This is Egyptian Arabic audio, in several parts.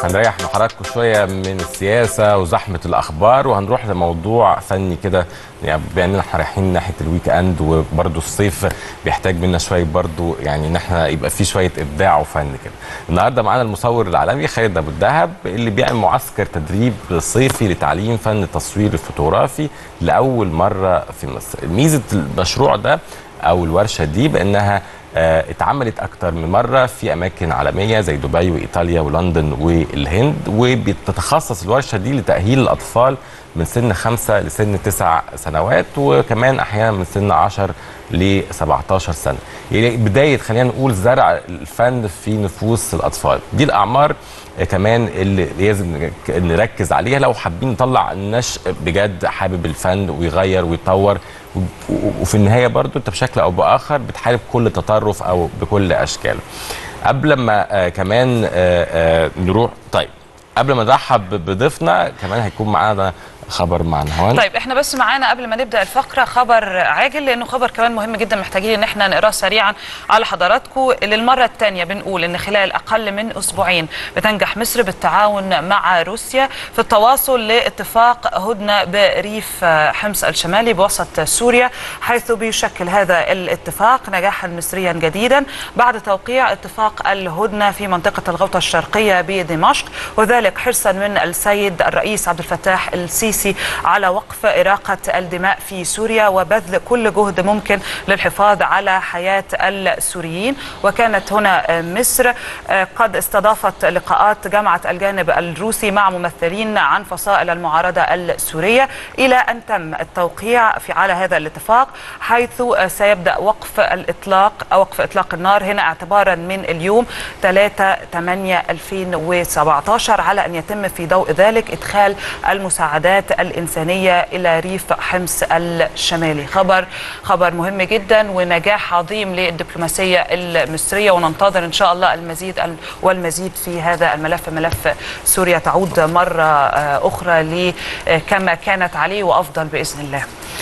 هنريح مع حضراتكم شويه من السياسه وزحمه الاخبار وهنروح لموضوع فني كده يعني بما اننا احنا رايحين ناحيه الويك اند وبرده الصيف بيحتاج منا شويه برده يعني ان احنا يبقى في شويه ابداع وفن كده. النهارده معانا المصور العالمي خالد ابو الدهب اللي بيعمل معسكر تدريب صيفي لتعليم فن التصوير الفوتوغرافي لاول مره في مصر. ميزه المشروع ده او الورشه دي بانها آه، اتعملت اكتر من مره في اماكن عالميه زي دبي وايطاليا ولندن والهند وبتتخصص الورشه دي لتاهيل الاطفال من سن خمسة لسن تسع سنوات وكمان احيانا من سن 10 ل 17 سنه يعني بدايه خلينا نقول زرع الفن في نفوس الاطفال دي الاعمار آه، كمان اللي لازم نركز عليها لو حابين نطلع النشء بجد حابب الفن ويغير ويطور و- و- وفي النهايه برضو انت بشكل او باخر بتحارب كل تطرف او بكل اشكاله قبل ما آه كمان آه آه نروح طيب قبل ما نرحب بضيفنا كمان هيكون معانا خبر مع نهوان طيب احنا بس معانا قبل ما نبدا الفقره خبر عاجل لانه خبر كمان مهم جدا محتاجين ان احنا نقراه سريعا على حضراتكم للمره الثانيه بنقول ان خلال اقل من اسبوعين بتنجح مصر بالتعاون مع روسيا في التواصل لاتفاق هدنه بريف حمص الشمالي بوسط سوريا حيث بيشكل هذا الاتفاق نجاحا مصريا جديدا بعد توقيع اتفاق الهدنه في منطقه الغوطه الشرقيه بدمشق وذلك حرصا من السيد الرئيس عبد الفتاح السيسي على وقف إراقة الدماء في سوريا وبذل كل جهد ممكن للحفاظ على حياة السوريين وكانت هنا مصر قد استضافت لقاءات جامعة الجانب الروسي مع ممثلين عن فصائل المعارضة السورية إلى أن تم التوقيع في على هذا الاتفاق حيث سيبدأ وقف الإطلاق أو وقف إطلاق النار هنا اعتبارا من اليوم 3 8 2017 على أن يتم في ضوء ذلك إدخال المساعدات الإنسانية إلى ريف حمص الشمالي خبر خبر مهم جدا ونجاح عظيم للدبلوماسية المصرية وننتظر إن شاء الله المزيد ال- والمزيد في هذا الملف ملف سوريا تعود مرة آه، أخرى ل- آه، كما كانت عليه وأفضل بإذن الله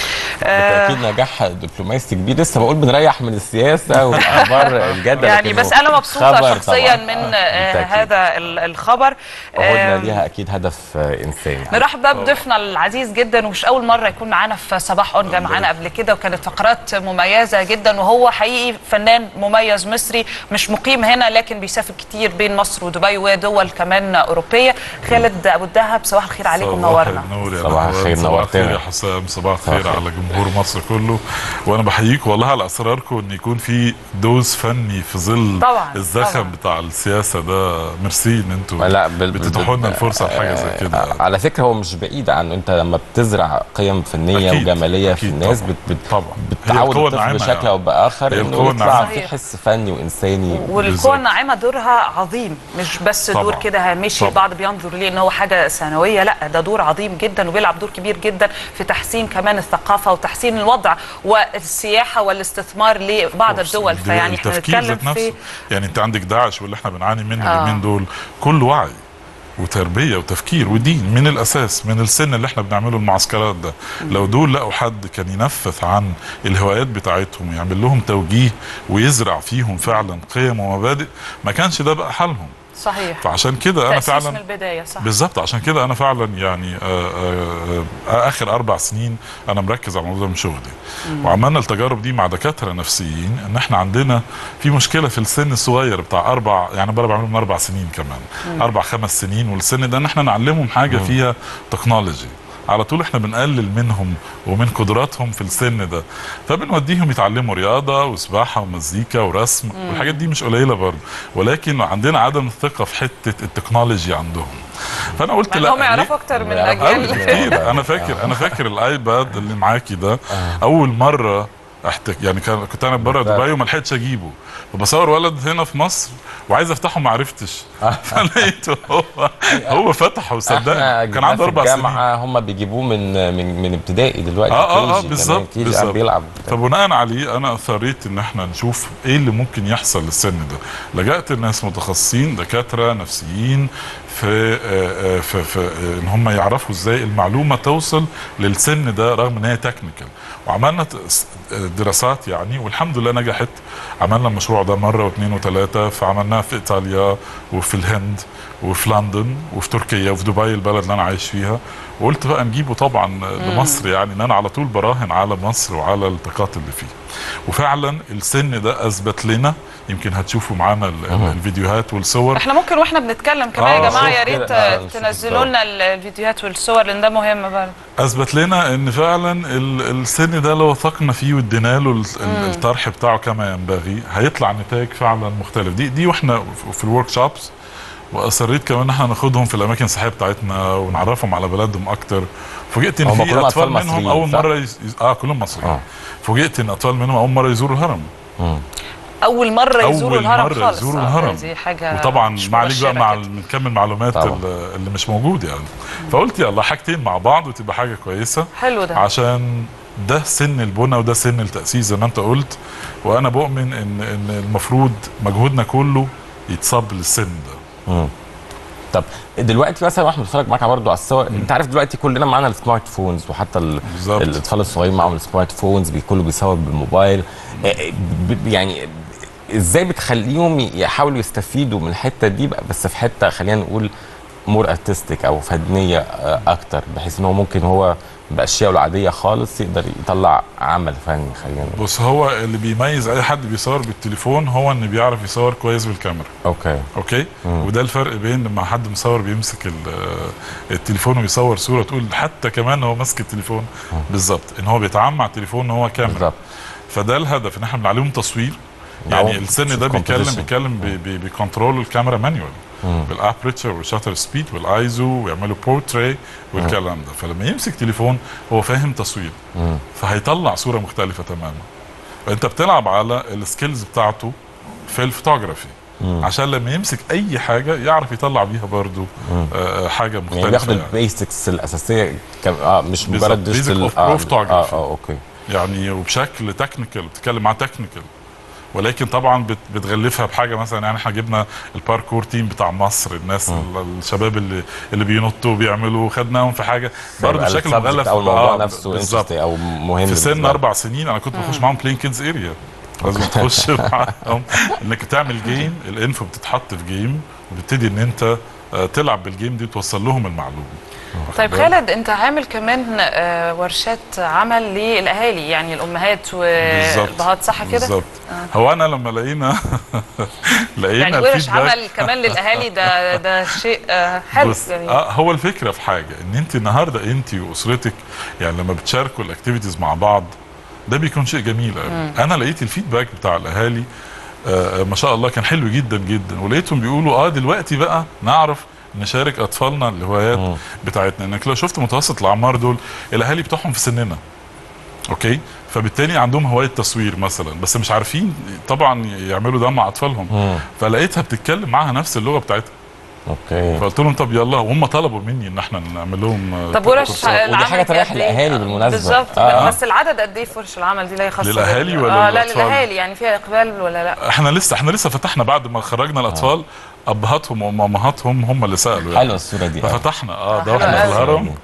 آه، بالتاكيد نجاح دبلوماسي كبير لسه بقول بنريح من السياسه والاخبار الجاده يعني لكنه بس أنا مبسوطة خبر شخصيا طبعاً. من آه، آه، بالتأكيد. هذا ال- الخبر وهدنا آه، ليها اكيد هدف آه، انساني نرحب بقى بضيفنا العزيز جدا ومش اول مره يكون معانا في صباح اونجا معانا قبل كده وكانت فقرات مميزه جدا وهو حقيقي فنان مميز مصري مش مقيم هنا لكن بيسافر كتير بين مصر ودبي ودول كمان اوروبيه خالد ابو الدهب صباح الخير عليكم صباح نورنا النور يا صباح نهوان، الخير، صباح نورتنا. الخير يا حسام صباح صباح الخير الخير. على جمهور مصر كله وانا بحييك والله على اصراركم ان يكون في دوز فني في ظل طبعاً، الزخم طبعاً. بتاع السياسه ده ميرسي ان انتوا لا بال- بتتيحوا لنا الفرصه لحاجه زي كده آه، على فكره هو مش بعيد عنه انت لما بتزرع قيم فنيه أكيد، وجماليه في أكيد الناس طبعاً، بت بت طبعاً. هي بتعود القوة الطفل الناعمة بشكل يعني. او باخر هي انه القوة يطلع الناعمة. في صحيح. حس فني وانساني بالظبط. والقوة الناعمة دورها عظيم مش بس دور طبعاً. كده هامشي طبعاً. البعض بينظر ليه ان هو حاجة ثانوية لا ده دور عظيم جدا وبيلعب دور كبير جدا في تحسين كمان الثقافة وتحسين الوضع والسياحة والاستثمار لبعض الدول الد- فيعني احنا التفكير بنتكلم ذات نفسه في يعني انت عندك داعش واللي احنا بنعاني منه آه. اليومين دول كل وعي وتربيه وتفكير ودين من الاساس من السن اللي احنا بنعمله المعسكرات ده لو دول لقوا حد كان ينفذ عن الهوايات بتاعتهم يعمل لهم توجيه ويزرع فيهم فعلا قيم ومبادئ ما كانش ده بقى حالهم صحيح فعشان كده انا تأسيس من فعلا البداية صح بالظبط عشان كده انا فعلا يعني آه، آه، آه، اخر اربع سنين انا مركز على الموضوع ده من شغلي وعملنا التجارب دي مع دكاتره نفسيين ان احنا عندنا في مشكله في السن الصغير بتاع اربع يعني بقى بعمله من اربع سنين كمان اربع خمس سنين والسن ده ان احنا نعلمهم حاجه فيها تكنولوجي على طول احنا بنقلل منهم ومن قدراتهم في السن ده فبنوديهم يتعلموا رياضه وسباحه ومزيكا ورسم والحاجات دي مش قليله برضه ولكن عندنا عدم الثقه في حته التكنولوجي عندهم فانا قلت مع لا انهم ليه؟ يعرفوا اكتر من يعرفوا قوي اجيال كتير انا فاكر انا فاكر الايباد اللي معاكي ده اول مره احتك يعني كان كنت انا بره بالظبط. دبي وما لحقتش اجيبه فبصور ولد هنا في مصر وعايز افتحه ما عرفتش فلقيته هو هو فتحه وصدقني احنا كان عنده اربع سنين الجامعه هم بيجيبوه من من من ابتدائي دلوقتي اه اه اه KG بالظبط كمان، KG قاعد بالظبط بيلعب فبناء عليه انا اثريت ان احنا نشوف ايه اللي ممكن يحصل للسن ده لجأت لناس متخصصين دكاتره نفسيين في آه، آه، في, في آه، ان هم يعرفوا ازاي المعلومه توصل للسن ده رغم ان هي تكنيكال وعملنا ت- س- دراسات يعني والحمد لله نجحت عملنا المشروع ده مره واثنين وثلاثه فعملناه في ايطاليا وفي الهند وفي لندن وفي تركيا وفي دبي البلد اللي انا عايش فيها وقلت بقى نجيبه طبعا لمصر يعني ان انا على طول براهن على مصر وعلى الطاقات اللي فيه وفعلا السن ده اثبت لنا يمكن هتشوفوا معانا ال- ال- الفيديوهات والصور احنا ممكن واحنا بنتكلم كمان آه، يا جماعه شوف يا كده. ريت آه، آه، نشوف تنزلوا لنا ال- الفيديوهات والصور لان ده مهم برضه اثبت لنا ان فعلا ال- السن ده لو وثقنا فيه وادينا له ال- ال- الطرح بتاعه كما ينبغي هيطلع نتائج فعلا مختلف دي دي واحنا في- في الورك شوبس واصريت كمان ان احنا ناخدهم في الاماكن السياحيه بتاعتنا ونعرفهم على بلدهم اكتر فوجئت ان هم في كلهم اطفال أطفال منهم مصريين، اول صح؟ مره يز... يز- اه كلهم مصريين آه. آه. فوجئت ان اطفال منهم اول مره يزوروا الهرم اول مره يزوروا اول الهرم مره خالص يزوروا آه، الهرم دي حاجه وطبعا مش ما عليك بقى مبشرة مع كده. ال- بنكمل معلومات طبعا. ال- اللي مش موجود يعني فقلت يلا حاجتين مع بعض وتبقى حاجه كويسه حلو ده عشان ده سن البنى وده سن التأسيس زي ما انت قلت وانا بؤمن ان ان المفروض مجهودنا كله يتصب للسن ده طب دلوقتي مثلا واحنا بنتفرج معاك برضه على الصور انت عارف دلوقتي كلنا معانا السمارت فونز وحتى ال- بالظبط. الاطفال الصغيرين معاهم السمارت فونز بي- كله بيصور بالموبايل آه، ب- يعني ازاي بتخليهم يحاولوا يستفيدوا من الحته دي بقى بس في حته خلينا نقول مور ارتستيك او فنيه آه، اكتر بحيث ان هو ممكن هو باشياء العاديه خالص يقدر يطلع عمل فني خلينا نقول بص هو اللي بيميز اي حد بيصور بالتليفون هو ان بيعرف يصور كويس بالكاميرا اوكي اوكي وده الفرق بين لما حد مصور بيمسك ال- التليفون ويصور صوره تقول حتى كمان هو ماسك التليفون بالظبط ان هو بيتعامل مع التليفون ان هو كاميرا بالظبط فده الهدف ان احنا بنعلمهم تصوير نعم. يعني السن ده شوف بيتكلم composition. بيتكلم بي- بي- بيكنترول الكاميرا مانيوال بالابريتشر والشاتر سبيد والايزو ويعملوا بورتري والكلام ده فلما يمسك تليفون هو فاهم تصوير فهيطلع صوره مختلفه تماما فانت بتلعب على السكيلز بتاعته في الفوتوغرافي عشان لما يمسك اي حاجه يعرف يطلع بيها برضو آه حاجه مختلفه يعني بياخد يعني. البيسكس الاساسيه كم اه مش بالظبط. مجرد Basic ديجيتال of اه photography. اه اه اوكي يعني وبشكل تكنيكال بتتكلم مع تكنيكال ولكن طبعا بت- بتغلفها بحاجه مثلا يعني احنا جبنا الباركور تيم بتاع مصر الناس ال- الشباب اللي اللي بينطوا بيعملوا خدناهم في حاجه برضه فيبقى بشكل السبجكت مغلف او الموضوع آه، نفسه بالظبط interesting او مهم في سن بالنسبة اربع سنين انا كنت بخش معاهم بلاين كيدز اريا لازم تخش معاهم انك تعمل جيم الانفو بتتحط في جيم وبتبتدي ان انت آه، تلعب بالجيم دي توصل لهم المعلومه طيب خالد انت عامل كمان آه، ورشات عمل للاهالي يعني الامهات والابهات صح كده؟ بالظبط هو انا لما لقينا لقينا يعني ورش الفيدباك عمل كمان للاهالي ده ده شيء آه، حلو بص يعني آه هو الفكره في حاجه ان انت النهارده انت واسرتك يعني لما بتشاركوا الاكتيفيتيز مع بعض ده بيكون شيء جميل قوي انا لقيت الفيدباك بتاع الاهالي آه آه، ما شاء الله كان حلو جدا جدا ولقيتهم بيقولوا اه دلوقتي بقى نعرف نشارك اطفالنا الهوايات بتاعتنا انك لو شفت متوسط الاعمار دول الاهالي بتوعهم في سننا اوكي فبالتالي عندهم هوايه تصوير مثلا بس مش عارفين طبعا يعملوا ده مع اطفالهم فلقيتها بتتكلم معاها نفس اللغه بتاعتها اوكي فقلت لهم طب يلا وهم طلبوا مني ان احنا نعمل لهم آه، طب ورش كورسات. ودي العمل حاجة دي تريح قد إيه؟ الأهالي بالمناسبة. بالظبط آه. بس العدد قد ايه في ورش العمل دي لا يخص للأهالي بال- ولا اه لا للأطفال؟ للاهالي يعني فيها اقبال ولا لا احنا لسه احنا لسه فتحنا بعد ما خرجنا الاطفال ابهاتهم وامهاتهم هم اللي سالوا يعني حلوه الصوره دي ففتحنا اه آه، ده واحنا حلوة في أوي. الهرم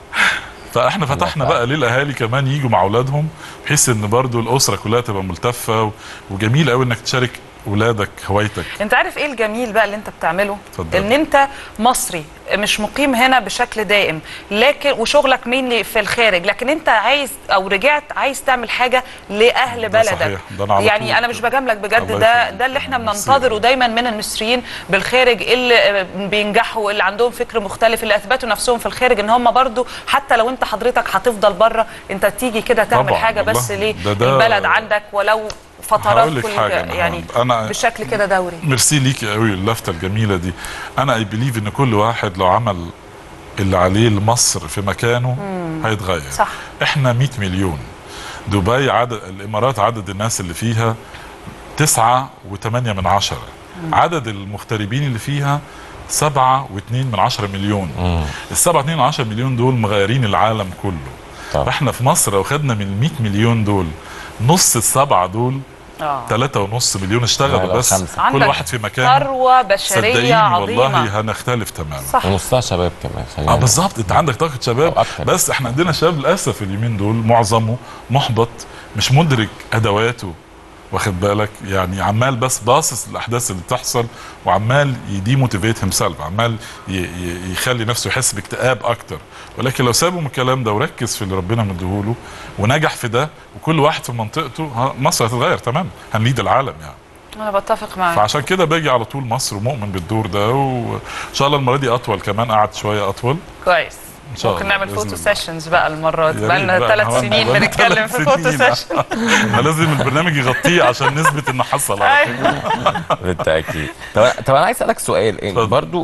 فاحنا فتحنا بقى للاهالي كمان يجوا مع اولادهم بحيث ان برضو الاسره كلها تبقى ملتفه و- وجميل قوي انك تشارك اولادك هوايتك انت عارف ايه الجميل بقى اللي انت بتعمله اتفضل. ان انت مصري مش مقيم هنا بشكل دائم لكن وشغلك مين في الخارج لكن انت عايز او رجعت عايز تعمل حاجه لاهل ده بلدك صحيح. ده أنا على يعني طول انا مش بجاملك بجد الله ده يخليك. ده اللي احنا ميرسي. بننتظره دايما من المصريين بالخارج اللي بينجحوا اللي عندهم فكر مختلف اللي اثبتوا نفسهم في الخارج ان هم برضو حتى لو انت حضرتك هتفضل بره انت تيجي كده تعمل طبعاً حاجه بس والله. ليه ده- ده- البلد عندك ولو فترات هقول لك كل حاجة يعني أنا- بشكل كده دوري ميرسي ليكي قوي اللفته الجميله دي انا اي بليف ان كل واحد لو عمل اللي عليه لمصر في مكانه هيتغير صح. احنا 100 مليون دبي عدد الامارات عدد الناس اللي فيها تسعة وثمانية من عشرة عدد المغتربين اللي فيها سبعة واثنين من عشرة مليون السبعة واثنين من عشرة مليون دول مغيرين العالم كله طبعا. فاحنا في مصر لو خدنا من ال 100 مليون دول نص السبعة دول آه. ثلاثة ونص مليون اشتغلوا لو بس خمسة. كل عندك واحد في مكان ثروه بشريه صدقيني عظيمه والله هنختلف تماما صح ونصها شباب كمان خلينا اه بالظبط انت عندك طاقه شباب أو أكتر. بس احنا عندنا شباب للاسف اليومين دول معظمه محبط مش مدرك ادواته واخد بالك يعني عمال بس باصص للاحداث اللي بتحصل وعمال يديموتيفيت هيم سيلف عمال ي- ي- يخلي نفسه يحس باكتئاب اكتر ولكن لو سابه من الكلام ده وركز في اللي ربنا مديهوله ونجح في ده وكل واحد في منطقته ها- مصر هتتغير تمام هنليد العالم يعني انا بتفق معك فعشان كده باجي على طول مصر ومؤمن بالدور ده وان شاء الله المره دي اطول كمان قعد شويه اطول كويس ان شاء ممكن الله نعمل بإذن فوتو الله. سيشنز بقى المره دي يا بقى ريت لنا بقى، ثلاث هو- سنين بقى لنا بنتكلم ثلاث في فوتو سنين. سيشن احنا لازم البرنامج يغطيه عشان نثبت انه حصل على فكرة. بالتاكيد طب طب انا عايز اسالك سؤال إيه، اتفضل. برضو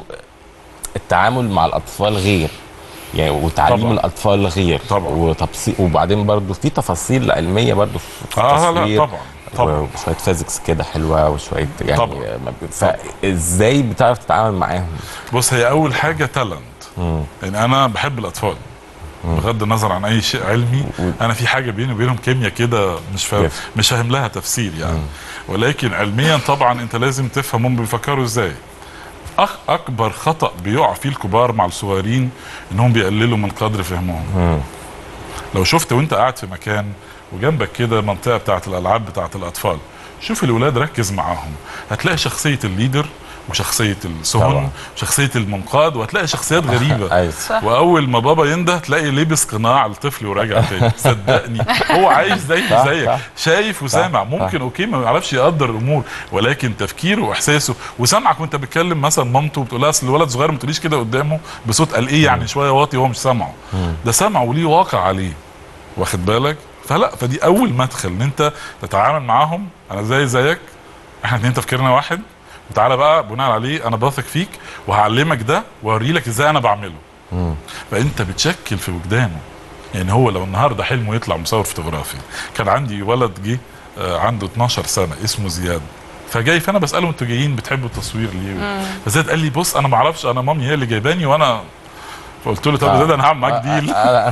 التعامل مع الاطفال غير يعني وتعليم طبعا. الاطفال غير طبعا. وتبسيط وبعدين برضو في تفاصيل علميه برضو في اه التصوير لا طبعا طبعا وشويه فيزيكس كده حلوه وشويه يعني طبعا. ما بي- فازاي بتعرف تتعامل معاهم؟ بص هي اول حاجه تالنت يعني انا بحب الاطفال بغض النظر عن اي شيء علمي انا في حاجه بيني وبينهم كيمياء كده مش فاهم يس. مش فاهم لها تفسير يعني ولكن علميا طبعا انت لازم تفهم هم بيفكروا ازاي أخ اكبر خطا بيقع فيه الكبار مع الصغيرين انهم بيقللوا من قدر فهمهم لو شفت وانت قاعد في مكان وجنبك كده منطقه بتاعت الالعاب بتاعت الاطفال شوف الولاد ركز معاهم هتلاقي شخصيه الليدر وشخصيه السهن طبعا. وشخصيه المنقاد وهتلاقي شخصيات غريبه ايوه صح. واول ما بابا ينده تلاقي لبس قناع الطفل وراجع تاني صدقني هو عايش زي صح، زيك صح. شايف وسامع ممكن اوكي ما يعرفش يقدر الامور ولكن تفكيره واحساسه وسامعك وانت بتكلم مثلا مامته بتقول لها اصل الولد صغير ما تقوليش كده قدامه بصوت قال ايه يعني شويه واطي وهو مش سامعه ده سامعه وليه واقع عليه واخد بالك فلا فدي اول مدخل ان انت تتعامل معاهم انا زي زيك احنا اتنين تفكيرنا واحد وتعالى بقى بناء عليه انا بثق فيك وهعلمك ده واوري لك ازاي انا بعمله فانت بتشكل في وجدانه يعني هو لو النهارده حلمه يطلع مصور فوتوغرافي كان عندي ولد جه آه، عنده 12 سنه اسمه زياد فجاي فانا بساله انتوا جايين بتحبوا التصوير ليه؟ فزياد قال لي بص انا ما اعرفش انا مامي هي اللي جايباني وانا فقلت له طب يا زياد انا هعمل معاك ديل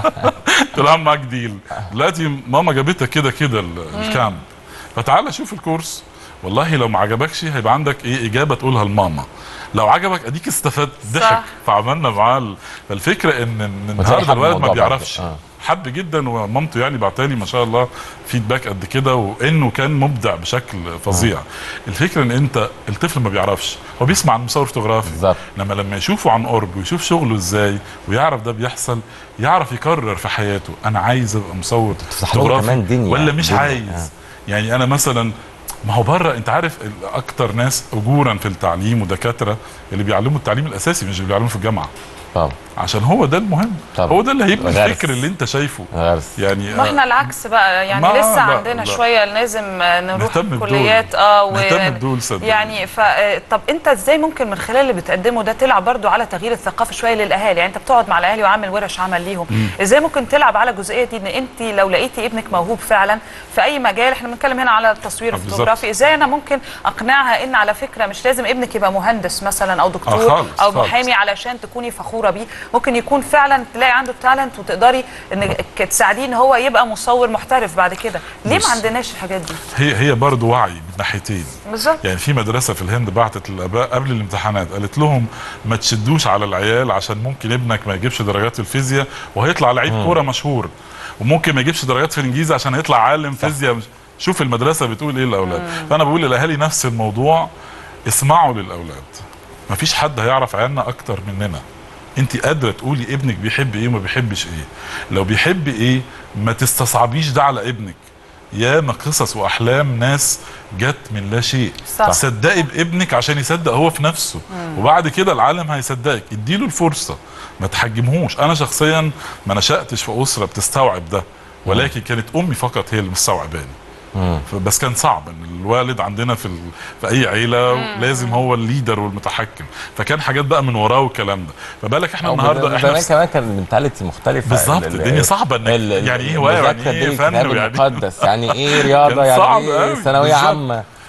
قلت له هعمل معاك ديل دلوقتي ماما جابتها كده كده ال- الكامب فتعالى شوف الكورس والله لو ما عجبكش هيبقى عندك ايه اجابه تقولها لماما لو عجبك اديك استفدت ضحك صح. فعملنا معاه ال- فالفكره ان إن وتلاقي النهارده حب الولد ما الموضوع بيعرفش برضه. آه. حب جدا ومامته يعني بعتالي ما شاء الله فيدباك قد كده وانه كان مبدع بشكل فظيع الفكره ان انت الطفل ما بيعرفش هو بيسمع عن مصور فوتوغرافي بالظبط. لما لما يشوفه عن قرب ويشوف شغله ازاي ويعرف ده بيحصل يعرف يقرر في حياته انا عايز ابقى مصور تفتح لهم كمان دنيا ولا مش دنيا. عايز آه. يعني انا مثلا ما هو بره انت عارف ال- اكتر ناس اجورا في التعليم ودكاتره اللي بيعلموا التعليم الاساسي مش اللي بيعلموا في الجامعه طبعا عشان هو ده المهم طبعا. هو ده اللي هيبني غرس. الفكر اللي انت شايفه غرس. يعني ما احنا العكس بقى يعني ما- لسه لا، عندنا لا. شويه لازم نروح نهتم بدول. كليات اه و... نهتم بدول صدقني. يعني ف طب انت ازاي ممكن من خلال اللي بتقدمه ده تلعب برضو على تغيير الثقافه شويه للاهالي يعني انت بتقعد مع الاهالي وعامل ورش عمل ليهم ازاي ممكن تلعب على الجزئيه دي ان انت لو لقيتي ابنك موهوب فعلا في اي مجال احنا بنتكلم هنا على التصوير آه، بالظبط. الفوتوغرافي ازاي انا ممكن اقنعها ان على فكره مش لازم ابنك يبقى مهندس مثلا او دكتور آه، خالص، او خالص. محامي علشان تكوني فخوره بيه ممكن يكون فعلا تلاقي عنده تالنت وتقدري انك تساعديه ان هو يبقى مصور محترف بعد كده ليه بص. ما عندناش الحاجات دي هي هي برضه وعي من ناحيتين بالظبط يعني في مدرسه في الهند بعتت للاباء قبل الامتحانات قالت لهم ما تشدوش على العيال عشان ممكن ابنك ما يجيبش درجات في الفيزياء وهيطلع لعيب كوره مشهور وممكن ما يجيبش درجات في الانجليزي عشان هيطلع عالم فيزياء مش شوف المدرسه بتقول ايه للاولاد فانا بقول للاهالي نفس الموضوع اسمعوا للاولاد ما فيش حد هيعرف عنا اكتر مننا انت قادره تقولي ابنك بيحب ايه وما بيحبش ايه لو بيحب ايه ما تستصعبيش ده على ابنك ياما قصص واحلام ناس جت من لا شيء صح. صدقي بابنك عشان يصدق هو في نفسه وبعد كده العالم هيصدقك اديله الفرصه ما تحجمهوش انا شخصيا ما نشاتش في اسره بتستوعب ده ولكن كانت امي فقط هي اللي مستوعباني ف- بس كان صعب ان الوالد عندنا في ال... في اي عيله لازم هو الليدر والمتحكم فكان حاجات بقى من وراه والكلام ده فبالك احنا النهارده احنا زمان في كمان كان المنتاليتي مختلفه بالظبط، ال- ال- الدنيا صعبة إنك- ال- يعني إيه هواية، يعني المذاكرة إيه دي فن، الكتاب ويعني- المقدس يعني ايه رياضه كان يعني صعب ايه أوي، ثانويه بالظبط. عامه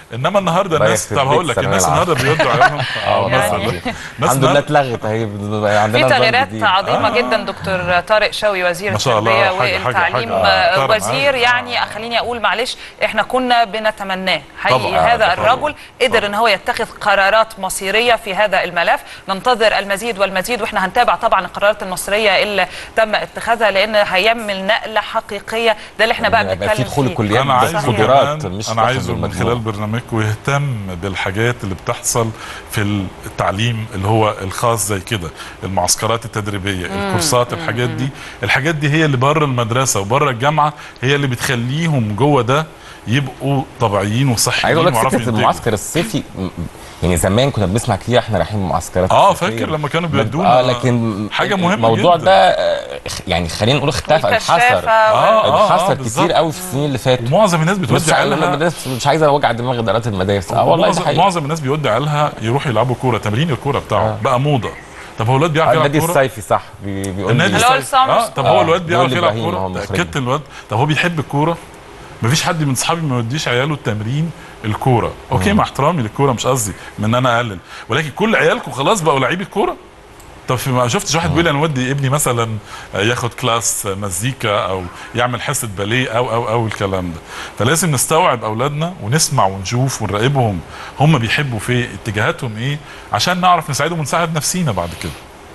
انما النهارده الله الناس يخرب طب هقول بيت لك الناس الثانوية النهارده بيودوا عيالهم اه والله مثلا العظيم. الناس الحمد لله النهاردة- اتلغت اهي بقى عندنا في نظام تغييرات جديد. عظيمه آه. جدا دكتور طارق شوقي وزير ما شاء الله، التربيه حاجة- حاجة- والتعليم حاجة آه، محترمة. وزير آه. يعني خليني اقول معلش احنا كنا بنتمناه حقيقي طبعاً. هذا طبعاً. الرجل قدر ان هو يتخذ قرارات مصيريه في هذا الملف ننتظر المزيد والمزيد واحنا هنتابع طبعا القرارات المصيريه اللي تم اتخاذها لان هيعمل نقله حقيقيه ده اللي احنا بقى يبقى بنتكلم في دخول فيه الكليات انا عايزه صحيح. بقدرات كمان مش انا تاخد عايزه من بالمجموع. خلال برنامجكم يهتم بالحاجات اللي بتحصل في التعليم اللي هو الخاص زي كده المعسكرات التدريبيه الكورسات الحاجات دي الحاجات دي هي اللي بره المدرسه وبره الجامعه هي اللي بتخليهم جوه ده يبقوا طبيعيين وصحيين عايز اقول لك ويعرفوا فكره ينتجوا. المعسكر الصيفي م- يعني زمان كنا بنسمع كتير احنا رايحين معسكرات اه صيفية. فاكر لما كانوا اه بيودونا لكن حاجة مهمة الموضوع جدا. ده آه، يعني خلينا نقول اختفى والكشافة انحصر آه، آه، انحصر بالظبط. كتير قوي في السنين اللي فاتت ومعظم الناس مش بتودي عايز عيالها الناس مش عايزه اوجع دماغ ادارات المدارس اه والله ده معظم, حقيقي معظم الناس بيودي عيالها يروحوا يلعبوا كوره تمرين الكوره بتاعه آه. بقى موضه طب هو الواد بيعرف آه، يلعب النادي كوره الصيفي صح بي- بيقول النادي لي اللي هو الصيفي. السمر. اه طب هو آه، الواد بيعرف بيقول يلعب إبراهيم هو كوره مخرج. تاكدت الواد طب هو بيحب الكوره مفيش حد من صحابي ما يوديش عياله التمرين الكوره اوكي مع احترامي للكوره مش قصدي من ان انا اقلل ولكن كل عيالكم خلاص بقوا لعيبه كوره طب في ما شفتش واحد بيقول انا ودي ابني مثلا ياخد كلاس مزيكا او يعمل حصه باليه او او او الكلام ده فلازم نستوعب اولادنا ونسمع ونشوف ونراقبهم هم بيحبوا في اتجاهاتهم ايه عشان نعرف نساعدهم ونساعد نفسينا بعد كده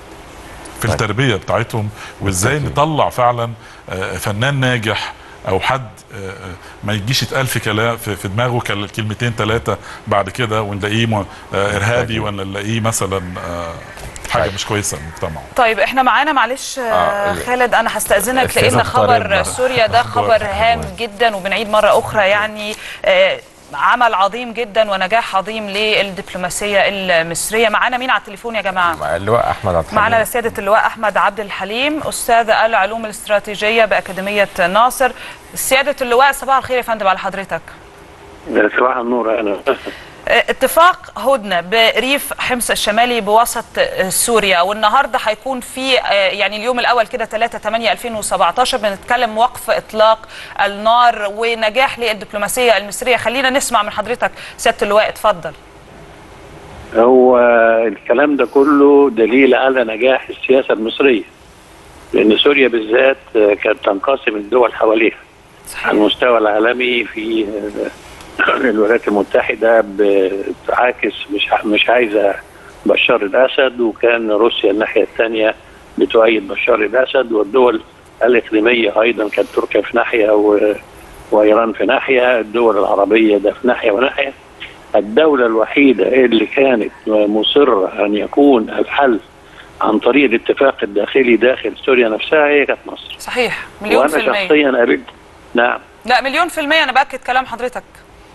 في طيب. التربيه بتاعتهم وازاي بالتأكيد. نطلع فعلا آه، فنان ناجح او حد آه، آه، ما يجيش يتقال في كلام في في دماغه كل- كلمتين ثلاثه بعد كده ونلاقيه م- آه، ارهابي بالتأكيد. ولا نلاقيه مثلا آه، حاجه طيب. مش كويسه للمجتمع طيب احنا معانا معلش آه آه، خالد انا هستاذنك السياسة لان خبر بتضطرب. سوريا ده خبر هام جدا وبنعيد مره اخرى يعني آه عمل عظيم جدا ونجاح عظيم للدبلوماسيه المصريه معانا مين على التليفون يا جماعه اللواء احمد عبد الحليم معنا سيادة اللواء أحمد عبد الحليم أستاذ العلوم الاستراتيجية بأكاديمية ناصر سيادة اللواء صباح الخير يا فندم على حضرتك صباح النور انا اتفاق هدنه بريف حمص الشمالي بوسط سوريا والنهارده هيكون في يعني اليوم الاول كده 3 8 2017 بنتكلم وقف اطلاق النار ونجاح للدبلوماسيه المصريه خلينا نسمع من حضرتك سياده اللواء اتفضل هو الكلام ده كله دليل على نجاح السياسه المصريه لان سوريا بالذات كانت تنقسم الدول حواليها على المستوى العالمي في الولايات المتحده بتعاكس مش مش عايزه بشار الاسد وكان روسيا الناحيه الثانيه بتؤيد بشار الاسد والدول الاقليميه ايضا كانت تركيا في ناحيه و... وايران في ناحيه الدول العربيه ده في ناحيه وناحيه الدوله الوحيده اللي كانت مصره ان يكون الحل عن طريق الاتفاق الداخلي داخل سوريا نفسها هي كانت مصر صحيح مليون في وانا المية شخصيا قابلت نعم لا مليون في المية أنا بأكد كلام حضرتك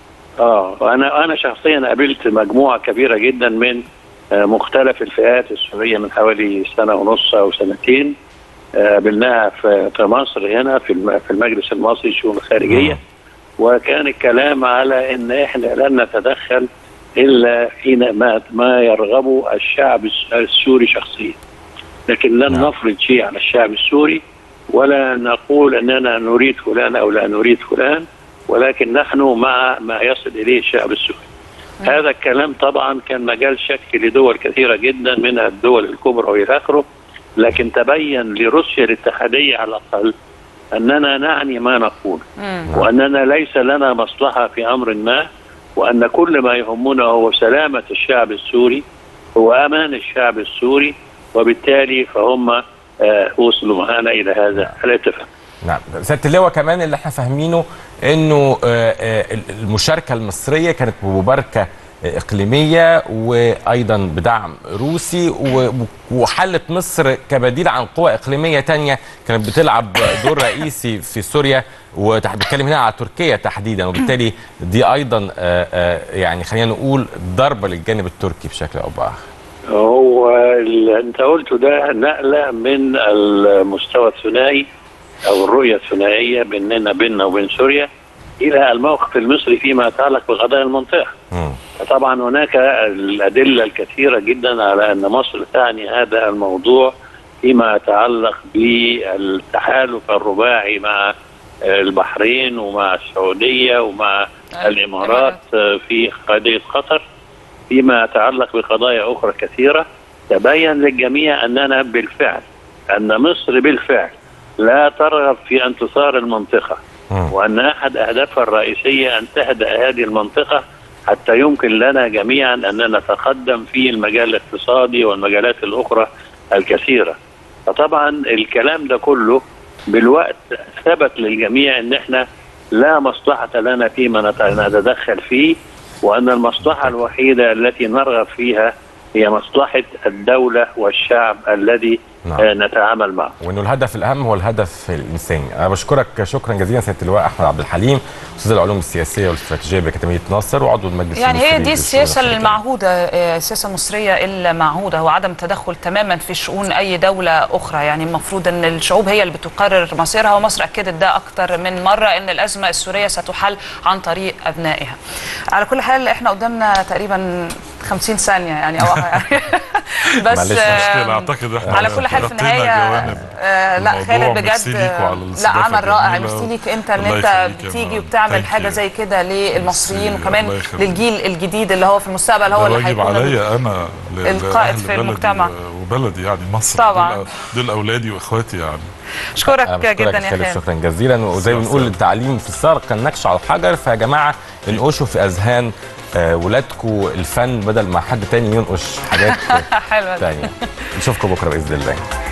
اه وانا انا شخصيا قابلت مجموعه كبيره جدا من آه، مختلف الفئات السوريه من حوالي سنه ونص او سنتين آه، قابلناها في في مصر هنا في الم- في المجلس المصري للشؤون الخارجيه وكان الكلام على ان احنا لن نتدخل الا حين ما ما يرغبه الشعب الس- السوري شخصيا لكن لن نعم. نفرض شيء على الشعب السوري ولا نقول اننا نريد فلان او لا نريد فلان ولكن نحن مع ما يصل اليه الشعب السوري. هذا الكلام طبعا كان مجال شك لدول كثيره جدا منها الدول الكبرى والى اخره لكن تبين لروسيا الاتحاديه على الاقل اننا نعني ما نقول واننا ليس لنا مصلحه في امر ما وان كل ما يهمنا هو سلامه الشعب السوري هو امان الشعب السوري وبالتالي فهم آه، وصلوا معنا الى هذا الاتفاق. نعم سياده اللواء كمان اللي احنا فاهمينه انه آه، آه، المشاركه المصريه كانت بمباركه آه، اقليميه وايضا بدعم روسي و- وحلت مصر كبديل عن قوى اقليميه تانية كانت بتلعب دور رئيسي في سوريا وبتكلم هنا على تركيا تحديدا وبالتالي دي ايضا آه، آه، يعني خلينا نقول ضربه للجانب التركي بشكل او باخر هو اللي انت قلته ده نقله من المستوى الثنائي او الرؤيه الثنائيه بيننا بيننا وبين سوريا الى الموقف المصري فيما يتعلق بقضايا المنطقه. مم. طبعا هناك الادله الكثيره جدا على ان مصر تعني هذا الموضوع فيما يتعلق بالتحالف الرباعي مع البحرين ومع السعوديه ومع الامارات آه، في قضيه قطر فيما يتعلق بقضايا اخرى كثيره تبين للجميع اننا بالفعل ان مصر بالفعل لا ترغب في انتصار المنطقه مم. وان احد اهدافها الرئيسيه ان تهدا هذه المنطقه حتى يمكن لنا جميعا ان نتقدم في المجال الاقتصادي والمجالات الاخرى الكثيره. فطبعا الكلام ده كله بالوقت ثبت للجميع ان احنا لا مصلحه لنا فيما نت- نتدخل فيه وان المصلحه الوحيده التي نرغب فيها هي مصلحه الدوله والشعب الذي نعم. آه، نتعامل معه. وانه الهدف الاهم هو الهدف الانساني انا بشكرك شكرا جزيلا سياده اللواء احمد عبد الحليم استاذ العلوم السياسيه والاستراتيجيه باكاديميه ناصر وعضو المجلس يعني هي المصري دي للشؤون السياسة الخارجية. المعهودة آه، السياسة المصرية المعهودة وعدم التدخل تماما في شؤون أي دولة أخرى يعني المفروض أن الشعوب هي اللي بتقرر مصيرها ومصر أكدت ده أكتر من مرة أن الأزمة السورية ستحل عن طريق أبنائها على كل حال إحنا قدامنا تقريبا 50 ثانية يعني أو يعني بس معلش، آه، مشكلة اعتقد احنا على كل حال في غطينا النهاية جوانب آه لا الموضوع. خالد ميرسي بجد ليكوا على لا الاستضافة عمل رائع الجميلة. ميرسي ليك انت ان الله انت يخليك يا بتيجي مرام. وبتعمل Thank حاجه you. زي كده للمصريين ميرسي. وكمان الله يخليك. للجيل الجديد اللي هو في المستقبل هو ده اللي واجب هيكون عليا انا ل- القائد لأهل في بلدي المجتمع. وبلدي يعني مصر طبعاً. دول, دول اولادي واخواتي يعني اشكرك أنا بشكرك جدا يا يا خالد خالد شكرا جزيلا وزي ما بنقول التعليم في السرق كالنكش على الحجر فيا جماعه انقشوا في اذهان آه، ولادكم الفن بدل ما حد تاني ينقش حاجات حلوه تانية نشوفكم بكره باذن الله